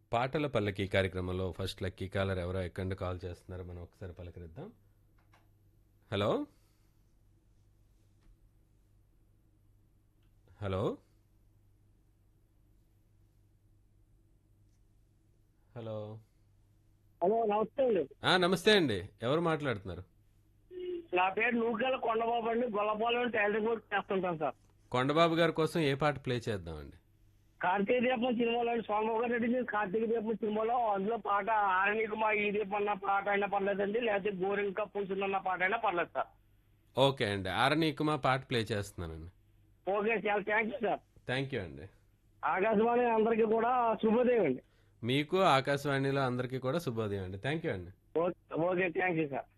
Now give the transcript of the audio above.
పాటల పల్లకి కార్యక్రమంలో ఫస్ట్ లక్కీ కాలర్ ఎవరో ఎక్కడ కాల్ చేస్తున్నారో మనం ఒకసారి పలకరిద్దాం హలో హలో హలో హలో నమస్తే అండి ఆ, నమస్తే అండి ఎవరు మాట్లాడుతున్నారు నా పేరు నూకెల కొండబాబు అండి గొల్లపాలెం టైలరింగ్ వర్క్ చేస్తుంటాను సార్ కొండబాబు గారి కోసం ఏ పాట ప్లే చేద్దామండి కార్తీక దీపం సినిమాలో అండి సోమబాబు రెడ్డి చేసిన కార్తీక దీపం సినిమాలో అందులో పాట ఆరణికి మా ఈ దీపం అన్న పాట అయినా పర్లేదండి లేకపోతే గోరింక పుంచున్న పాట అయినా పర్లేదు సార్ ఓకే అండి ఆరణీకుమా పాట ప్లే చేస్తున్నానండి ఓకే చాలా thank you sir thank you అండి ఆకాశవాణి అందరికీ కూడా శుభోదయం అండి మీకు ఆకాశవాణిలో అందరికీ కూడా శుభోదయం అండి థ్యాంక్ యూ అండి okay okay thank you sir